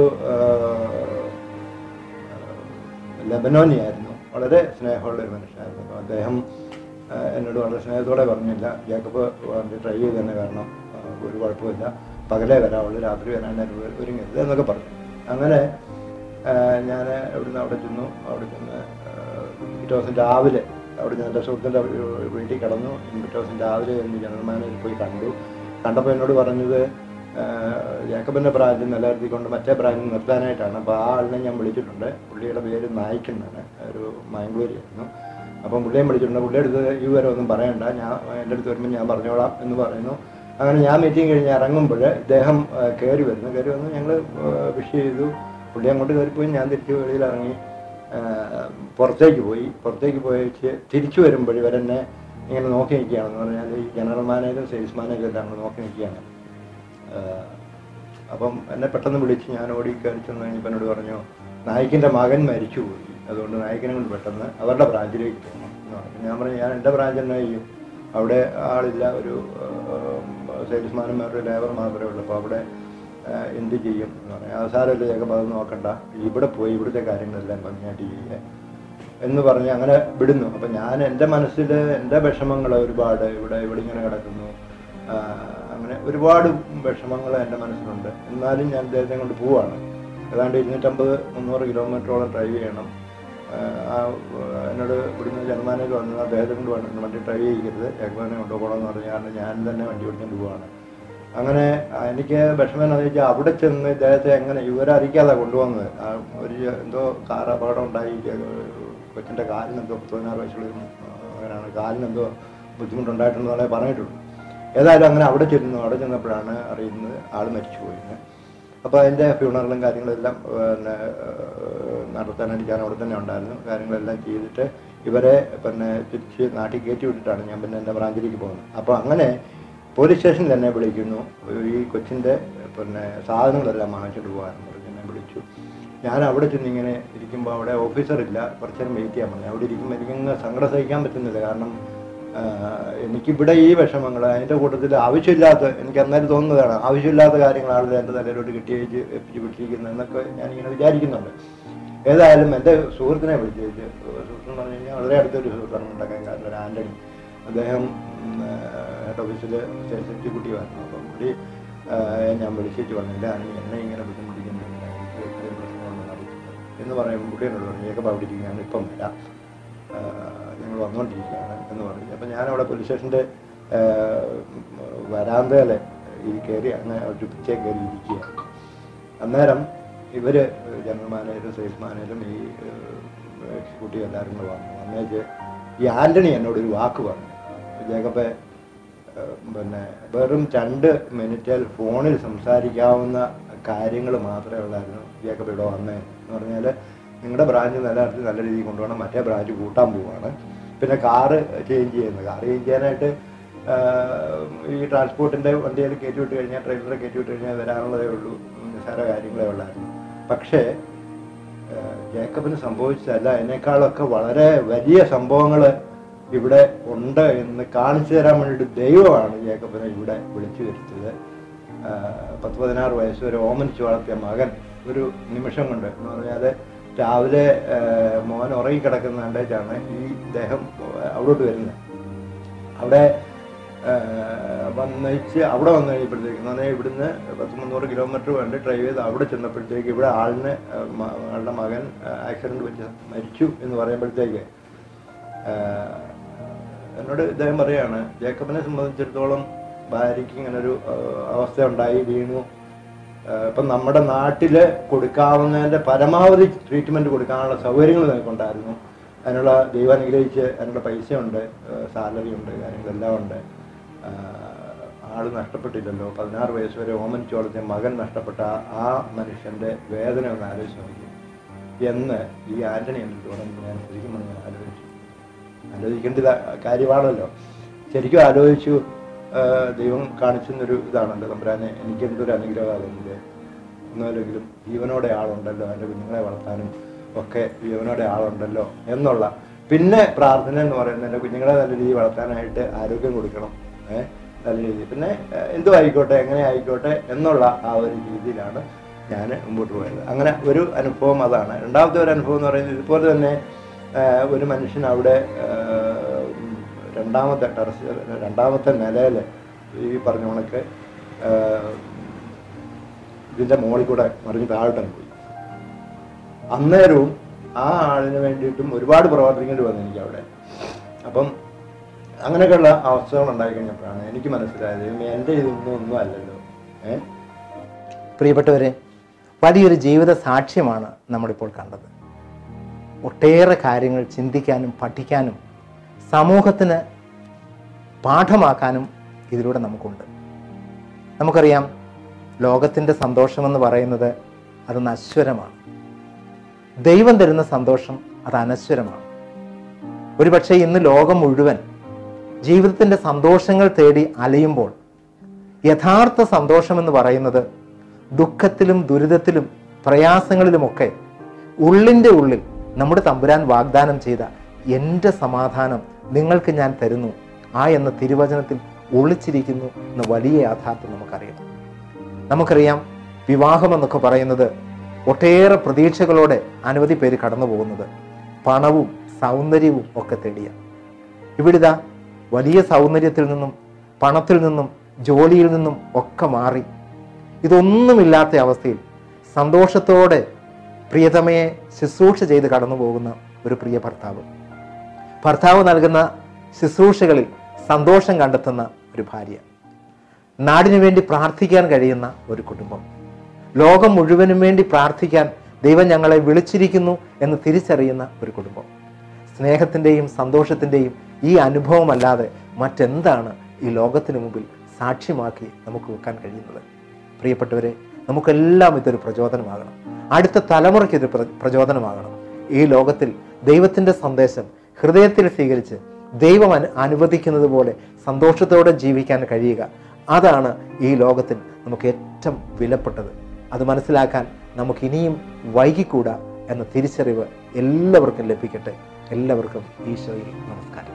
ലബനോനി ആയിരുന്നു വളരെ സ്നേഹമുള്ള ഒരു മനുഷ്യനായിരുന്നു അപ്പോൾ അദ്ദേഹം ആ, എന്നോട് വളരെ സ്നേഹത്തോടെ പറഞ്ഞില്ല ജേക്കബ് വണ്ടി ട്രൈ ചെയ്ത് തന്നെ വരണം ആ, ഒരു കുഴപ്പമില്ല പകലേ വരാവുള്ളൂ രാത്രി വരാനായിട്ട് ഒരു- ഒരുങ്ങരുത് എന്നൊക്കെ പറഞ്ഞു അങ്ങനെ ഞാൻ ഇവിടുന്ന് അവിടെ ചെന്നു അവിടെ ചെന്ന് ആ, പിറ്റേ ദിവസം രാവിലെ അവിടെ ഞാൻ എൻ്റെ സുഹൃത്തിൻ്റെ വീട്ടിൽ കിടന്നു പിറ്റേ ദിവസം രാവിലെ എന്ന് ജനറൽ മാനേജർ പോയി കണ്ടു കണ്ടപ്പോൾ എന്നോട് പറഞ്ഞത് ആ, ജേക്കബിൻ്റെ ബ്രാഞ്ച് നിലനിർത്തിക്കൊണ്ട് മറ്റേ ബ്രാഞ്ച് നിർത്താനായിട്ടാണ് അപ്പോൾ ആ ആളിനെ ഞാൻ വിളിച്ചിട്ടുണ്ട് പുള്ളിയുടെ പേര് നായിക്കെന്നാണ് ഒരു മാംഗ്ലൂരി ആയിരുന്നു അപ്പം പുള്ളിയെ വിളിച്ചിട്ടുണ്ട് പുള്ളിയുടെ അടുത്ത് ഈ വരെ ഒന്നും പറയണ്ട ഞാൻ എൻ്റെ അടുത്ത് വരുമ്പോൾ ഞാൻ പറഞ്ഞോളാം എന്ന് പറയുന്നു അങ്ങനെ ഞാൻ മീറ്റിംഗ് കഴിഞ്ഞ് ഇറങ്ങുമ്പോൾ ഇദ്ദേഹം കയറി വരുന്നു കയറി വന്ന് ഞങ്ങൾ വിഷ് ചെയ്തു പുള്ളി അങ്ങോട്ട് കയറിപ്പോയി ഞാൻ തിരിച്ച് വെളിയിൽ ഇറങ്ങി ആ, പുറത്തേക്ക് പോയി പുറത്തേക്ക് പോയിച്ച് തിരിച്ചു വരുമ്പോൾ ഇവരെന്നെ ഇങ്ങനെ നോക്കി നിൽക്കുകയാണെന്ന് പറഞ്ഞാൽ ഈ ജനറൽ മാനേജറും സെയിൽസ് മാനേജറും എല്ലാം കൂടെ നോക്കി നിൽക്കുകയാണ് ആ, അപ്പം എന്നെ പെട്ടെന്ന് വിളിച്ച് ഞാൻ ഓടി കയറി ചെന്ന് കഴിഞ്ഞപ്പോൾ എന്നോട് പറഞ്ഞു നായിക്കിൻ്റെ മകൻ മരിച്ചുപോയി അതുകൊണ്ട് നായിക്കിനെ കൊണ്ട് പെട്ടെന്ന് അവരുടെ ബ്രാഞ്ചിലേക്ക് പോകണം എന്ന് പറഞ്ഞു ഞാൻ പറഞ്ഞു ഞാൻ എൻ്റെ ബ്രാഞ്ച് തന്നെ ചെയ്യും അവിടെ ആളില്ല ഒരു സെയിൽസ്മാനും വേറൊരു ലേബർ മാത്രമേ ഉള്ളൂ അപ്പോൾ അവിടെ ആ, എന്ത് ചെയ്യും എന്ന് പറഞ്ഞു അവസാനമല്ലേ ചേക്കപ്പോൾ അത് നോക്കണ്ട ഇവിടെ പോയി ഇവിടുത്തെ കാര്യങ്ങളെല്ലാം ഭംഗിയായിട്ട് ചെയ്യുക എന്ന് പറഞ്ഞ് അങ്ങനെ വിടുന്നു അപ്പം ഞാൻ എൻ്റെ മനസ്സിൽ എൻ്റെ വിഷമങ്ങൾ ഒരുപാട് ഇവിടെ ഇവിടെ ഇങ്ങനെ കിടക്കുന്നു ആ, അങ്ങനെ ഒരുപാട് വിഷമങ്ങൾ എൻ്റെ മനസ്സിലുണ്ട് എന്നാലും ഞാൻ അദ്ദേഹത്തെ കൊണ്ട് പോവാണ് ഏതാണ്ട് ഇരുന്നൂറ്റമ്പത് മുന്നൂറ് കിലോമീറ്ററോളം ഡ്രൈവ് ചെയ്യണം ആ, ആ, എന്നോട് ഇവിടുന്ന് ജന്മാനൊക്കെ വന്നത് അദ്ദേഹത്തെ കൊണ്ട് വേണം വണ്ടി ഡ്രൈവ് ചെയ്യരുത് ജഗ്മാനെ കൊണ്ടുപോകണമെന്ന് പറഞ്ഞു കാരണം ഞാൻ തന്നെ വണ്ടി ഓടിച്ചുകൊണ്ട് പോവാണ് അങ്ങനെ എനിക്ക് വിഷമം എന്ന് വെച്ചാൽ അവിടെ ചെന്ന് ഇദ്ദേഹത്തെ എങ്ങനെ ഇവരറിയിക്കാതെ കൊണ്ടുവന്നത് ആ ഒരു എന്തോ കാർ അപകടം ഉണ്ടായി കൊച്ചിൻ്റെ കാലിന് എന്തോ പതിനാറ് വയസ്സുള്ള ഒരു അങ്ങനെയാണ് കാലിന് എന്തോ ബുദ്ധിമുട്ടുണ്ടായിട്ടുണ്ടെന്നാണ് പറഞ്ഞിട്ടുള്ളൂ ഏതായാലും അങ്ങനെ അവിടെ ചെല്ലുന്നു അവിടെ ചെന്നപ്പോഴാണ് അറിയുന്നത് ആൾ മരിച്ചു പോയിന്ന് അപ്പോൾ അതിൻ്റെ ഫ്യൂണറലും കാര്യങ്ങളെല്ലാം പിന്നെ ഏഹ്, നടത്താനായിട്ട് ഞാൻ അവിടെ തന്നെ ഉണ്ടായിരുന്നു കാര്യങ്ങളെല്ലാം ചെയ്തിട്ട് ഇവരെ പിന്നെ തിരിച്ച് നാട്ടിൽ കയറ്റി വിട്ടിട്ടാണ് ഞാൻ പിന്നെ എൻ്റെ ബ്രാഞ്ചിലേക്ക് പോകുന്നത് അപ്പോൾ അങ്ങനെ പോലീസ് സ്റ്റേഷനിൽ എന്നെ വിളിക്കുന്നു ഈ കൊച്ചിൻ്റെ പിന്നെ സാധനങ്ങളെല്ലാം വാങ്ങിച്ചിട്ട് പോകാമെന്ന് പറഞ്ഞ് എന്നെ വിളിച്ചു ഞാൻ അവിടെ ചെന്ന് ഇങ്ങനെ ഇരിക്കുമ്പോൾ അവിടെ ഓഫീസറില്ല കുറച്ച് നേരം വെയിറ്റ് ചെയ്യാൻ പറഞ്ഞു അവിടെ ഇരിക്കുമ്പോൾ എനിക്കങ്ങ് സങ്കടം സഹിക്കാൻ പറ്റുന്നില്ല കാരണം ആഹ് എനിക്കിവിടെ ഈ വിഷമങ്ങൾ അതിൻ്റെ കൂട്ടത്തിൽ ആവശ്യമില്ലാത്ത എനിക്ക് അന്നേരം തോന്നുന്നതാണ് ആവശ്യമില്ലാത്ത കാര്യങ്ങളാണ് എൻ്റെ തലയിലോട്ട് കിട്ടി വെച്ച് എപ്പിച്ച് പിടിച്ചിരിക്കുന്നതെന്നൊക്കെ ഞാനിങ്ങനെ വിചാരിക്കുന്നുണ്ട് ഏതായാലും എൻ്റെ സുഹൃത്തിനെ വിളിച്ച് വെച്ച് സുഹൃത്ത് എന്ന് പറഞ്ഞു കഴിഞ്ഞാൽ വളരെ അടുത്തൊരു സുഹൃത്താണ് ഉണ്ടാക്കാൻ ഒരു ആൻ്റണി അദ്ദേഹം ഹെഡ് ഓഫീസിൽ സെയിൽസ് എക്സിക്യൂട്ടീവായിരുന്നു അപ്പം പുള്ളി ആഹ് ഞാൻ വിളിച്ചിട്ട് പറഞ്ഞില്ല ആണെങ്കിൽ എന്നെ ഇങ്ങനെ ബുദ്ധിമുട്ടിക്കുന്നില്ല എനിക്ക് ഇത്രയും പ്രശ്നങ്ങളൊന്നും അറിയില്ല എന്ന് പറയുമ്പോൾ പുള്ളി എന്നോട് പറഞ്ഞു ഏക അവിടെ ഇരിക്കും ഞാൻ ഇപ്പം വരാം ഞങ്ങൾ വന്നുകൊണ്ടിരിക്കുകയാണ് എന്ന് പറഞ്ഞു അപ്പം ഞാനവിടെ പോലീസ് സ്റ്റേഷൻ്റെ വരാന്തയിൽ ഈ കയറി അങ്ങനെ ഒരു പിച്ചേ കയറി ഇരിക്കുകയാണ് അന്നേരം ഇവർ ജനറൽ മാനേജറും സെയിൽസ് മാനേജറും ഈ എക്സിക്യൂട്ടീവ് എല്ലാവരും കൂടെ വന്നു വന്നേച്ച് ഈ ആൻ്റണി എന്നോട് ഒരു വാക്ക് പറഞ്ഞു ജേക്കബെ ഏഹ്, പിന്നെ വെറും രണ്ട് മിനിറ്റിൽ ഫോണിൽ സംസാരിക്കാവുന്ന കാര്യങ്ങൾ മാത്രമേ ഉള്ളായിരുന്നു ജേക്കബ് ഇവിടെ വന്നേ എന്ന് പറഞ്ഞാൽ നിങ്ങളുടെ ബ്രാഞ്ച് നല്ല അർത്ഥത്തിൽ നല്ല രീതിയിൽ കൊണ്ടുപോകണം മറ്റേ ബ്രാഞ്ച് കൂട്ടാൻ പോവുകയാണ് പിന്നെ കാറ് ചേഞ്ച് ചെയ്യുന്നത് കാറ് ചേഞ്ച് ചെയ്യാനായിട്ട് ആഹ്, ഈ ട്രാൻസ്പോർട്ടിൻ്റെ വണ്ടിയിൽ കയറ്റി വിട്ട് കഴിഞ്ഞാൽ ട്രെയിലറെ കയറ്റി വിട്ട് കഴിഞ്ഞാൽ വരാനുള്ളതേ ഉള്ളൂ നിസ്സാര കാര്യങ്ങളേ ഉള്ളായിരുന്നു പക്ഷേ ഏഹ് ജേക്കബിന് സംഭവിച്ചതല്ല അതിനേക്കാളൊക്കെ വളരെ വലിയ സംഭവങ്ങൾ ഇവിടെ ഉണ്ട് എന്ന് കാണിച്ചു തരാൻ വേണ്ടിയിട്ട് ദൈവമാണ് ജേക്കബിനെ ഇവിടെ വിളിച്ചു വരുത്തിയത് ഏഹ് പത്ത് പതിനാറ് വയസ്സ് വരെ ഓമനിച്ച് വളർത്തിയ മകൻ ഒരു നിമിഷം കൊണ്ട് എന്ന് പറഞ്ഞാൽ രാവിലെ ഏഹ് മോൻ ഉറങ്ങിക്കിടക്കുന്ന കണ്ടേച്ചാണ് ഈ ദേഹം അവിടോട്ട് വരുന്നത് അവിടെ ഏഹ് വന്നേച്ച് അവിടെ വന്നു കഴിയുമ്പോഴത്തേക്ക് എന്ന് പറഞ്ഞാൽ ഇവിടുന്ന് പത്ത് മുന്നൂറ് കിലോമീറ്റർ വേണ്ടി ഡ്രൈവ് ചെയ്ത് അവിടെ ചെന്നപ്പോഴത്തേക്ക് ഇവിടെ ആളിന് ഏഹ് മ- ആളുടെ മകൻ ആക്സിഡന്റ് വെച്ച് മരിച്ചു എന്ന് പറയുമ്പോഴത്തേക്ക് ഏഹ് എന്നോട് ഇദ്ദേഹം പറയാണ് ജേക്കബിനെ സംബന്ധിച്ചിടത്തോളം ഭാര്യയ്ക്ക് ഇങ്ങനെ ഒരു അവസ്ഥ ഉണ്ടായി വീണു ഏഹ് ഇപ്പം നമ്മുടെ നാട്ടിൽ കൊടുക്കാവുന്നതിൻ്റെ പരമാവധി ട്രീറ്റ്മെൻറ്റ് കൊടുക്കാനുള്ള സൗകര്യങ്ങൾ നിങ്ങൾക്കുണ്ടായിരുന്നു അതിനുള്ള ദൈവം അനുഗ്രഹിച്ച് അതിനുള്ള പൈസ ഉണ്ട് സാലറി ഉണ്ട് കാര്യങ്ങളെല്ലാം ഉണ്ട് ആഹ് ആള് നഷ്ടപ്പെട്ടില്ലല്ലോ പതിനാറ് വയസ്സ് വരെ ഓമനിച്ച് വളർത്തിയ മകൻ നഷ്ടപ്പെട്ട ആ- ആ മനുഷ്യൻ്റെ വേദന ഒന്ന് ആലോചിച്ച് നോക്കി എന്ന് ഈ ആന്റണി എൻ്റെ തുടർന്ന് ഞാൻ ശരിക്കും പറഞ്ഞാൽ ആലോചിച്ചു ആലോചിക്കേണ്ട ഇതാ- കാര്യമാണല്ലോ ശരിക്കും ആലോചിച്ചു ആ, ദൈവം കാണിച്ചെന്നൊരു ഇതാണല്ലോ തമ്പുരാനെ എനിക്ക് എന്തൊരു അനുഗ്രഹമാകുന്നത് ഒന്നുമല്ലെങ്കിലും ജീവനോടെ ആളുണ്ടല്ലോ എൻ്റെ കുഞ്ഞുങ്ങളെ വളർത്താനും ഒക്കെ ജീവനോടെ ആളുണ്ടല്ലോ എന്നുള്ള പിന്നെ പ്രാർത്ഥന എന്ന് പറയുന്നത് എൻ്റെ കുഞ്ഞുങ്ങളെ നല്ല രീതിയിൽ വളർത്താനായിട്ട് ആരോഗ്യം കൊടുക്കണം ഏഹ് നല്ല രീതിയിൽ പിന്നെ ഏഹ്, എന്തും ആയിക്കോട്ടെ എങ്ങനെ ആയിക്കോട്ടെ എന്നുള്ള ആ ഒരു രീതിയിലാണ് ഞാൻ മുമ്പോട്ട് പോയത് അങ്ങനെ ഒരു അനുഭവം അതാണ് രണ്ടാമത്തെ ഒരു അനുഭവം എന്ന് പറയുന്നത് ഇതുപോലെ തന്നെ ആഹ്, ഒരു മനുഷ്യൻ അവിടെ ആഹ്, ഉം, രണ്ടാമത്തെ ടെറസ് രണ്ടാമത്തെ നിലയിൽ ഈ പറഞ്ഞ കണക്ക് ആഹ്, ഇതിൻ്റെ മുകളിൽ കൂടെ മറിഞ്ഞ് താഴോട്ടങ്ങ് പോയി അന്നേരവും ആ ആളിന് വേണ്ടിയിട്ടും ഒരുപാട് പ്രവർത്തിക്കേണ്ടി വന്നു എനിക്ക് അവിടെ അപ്പം അങ്ങനെയൊക്കെയുള്ള അവസ്ഥകൾ ഉണ്ടായി കഴിഞ്ഞപ്പോഴാണ് എനിക്ക് മനസ്സിലായത് ദൈവമേ, എൻ്റെ ഇതൊന്നും ഒന്നും അല്ലല്ലോ ഏഹ് പ്രിയപ്പെട്ടവരെ വലിയൊരു ജീവിത സാക്ഷ്യമാണ് നമ്മളിപ്പോൾ കണ്ടത് ഒട്ടേറെ കാര്യങ്ങൾ ചിന്തിക്കാനും പഠിക്കാനും സമൂഹത്തിന് പാഠമാക്കാനും ഇതിലൂടെ നമുക്കുണ്ട് നമുക്കറിയാം ലോകത്തിൻ്റെ സന്തോഷമെന്ന് പറയുന്നത് അത് നശ്വരമാണ് ദൈവം തരുന്ന സന്തോഷം അത് അനശ്വരമാണ് ഒരുപക്ഷെ ഇന്ന് ലോകം മുഴുവൻ ജീവിതത്തിൻ്റെ സന്തോഷങ്ങൾ തേടി അലയുമ്പോൾ യഥാർത്ഥ സന്തോഷമെന്ന് പറയുന്നത് ദുഃഖത്തിലും ദുരിതത്തിലും പ്രയാസങ്ങളിലുമൊക്കെ ഉള്ളിൻ്റെ ഉള്ളിൽ നമ്മുടെ തമ്പുരാൻ വാഗ്ദാനം ചെയ്ത എൻ്റെ സമാധാനം നിങ്ങൾക്ക് ഞാൻ തരുന്നു ആ എന്ന തിരുവചനത്തിൽ ഒളിച്ചിരിക്കുന്നു എന്ന വലിയ യാഥാർത്ഥ്യം നമുക്കറിയാം നമുക്കറിയാം വിവാഹം എന്നൊക്കെ പറയുന്നത് ഒട്ടേറെ പ്രതീക്ഷകളോടെ അനവധി പേര് കടന്നു പോകുന്നത് പണവും സൗന്ദര്യവും ഒക്കെ തേടിയാണ് ഇവിടിതാ വലിയ സൗന്ദര്യത്തിൽ നിന്നും പണത്തിൽ നിന്നും ജോലിയിൽ നിന്നും ഒക്കെ മാറി ഇതൊന്നുമില്ലാത്ത അവസ്ഥയിൽ സന്തോഷത്തോടെ പ്രിയതമയെ ശുശ്രൂഷ ചെയ്ത് കടന്നു പോകുന്ന ഒരു പ്രിയ ഭർത്താവ് ഭർത്താവ് നൽകുന്ന ശുശ്രൂഷകളിൽ സന്തോഷം കണ്ടെത്തുന്ന ഒരു ഭാര്യ നാടിനു വേണ്ടി പ്രാർത്ഥിക്കാൻ കഴിയുന്ന ഒരു കുടുംബം ലോകം മുഴുവനും വേണ്ടി പ്രാർത്ഥിക്കാൻ ദൈവം ഞങ്ങളെ വിളിച്ചിരിക്കുന്നു എന്ന് തിരിച്ചറിയുന്ന ഒരു കുടുംബം സ്നേഹത്തിൻ്റെയും സന്തോഷത്തിൻ്റെയും ഈ അനുഭവമല്ലാതെ മറ്റെന്താണ് ഈ ലോകത്തിന് മുമ്പിൽ സാക്ഷ്യമാക്കി നമുക്ക് വെക്കാൻ കഴിയുന്നത് പ്രിയപ്പെട്ടവരെ നമുക്കെല്ലാം ഇതൊരു പ്രചോദനമാകണം അടുത്ത തലമുറയ്ക്ക് ഇത് പ്ര- പ്രചോദനമാകണം ഈ ലോകത്തിൽ ദൈവത്തിൻ്റെ സന്ദേശം ഹൃദയത്തിൽ സ്വീകരിച്ച് ദൈവം അനു അനുവദിക്കുന്നത് പോലെ സന്തോഷത്തോടെ ജീവിക്കാൻ കഴിയുക അതാണ് ഈ ലോകത്തിൽ നമുക്ക് ഏറ്റവും വിലപ്പെട്ടത് അത് മനസ്സിലാക്കാൻ നമുക്കിനിയും വൈകിക്കൂടാ എന്ന തിരിച്ചറിവ് എല്ലാവർക്കും ലഭിക്കട്ടെ എല്ലാവർക്കും ഈശോയിൽ നമസ്കാരം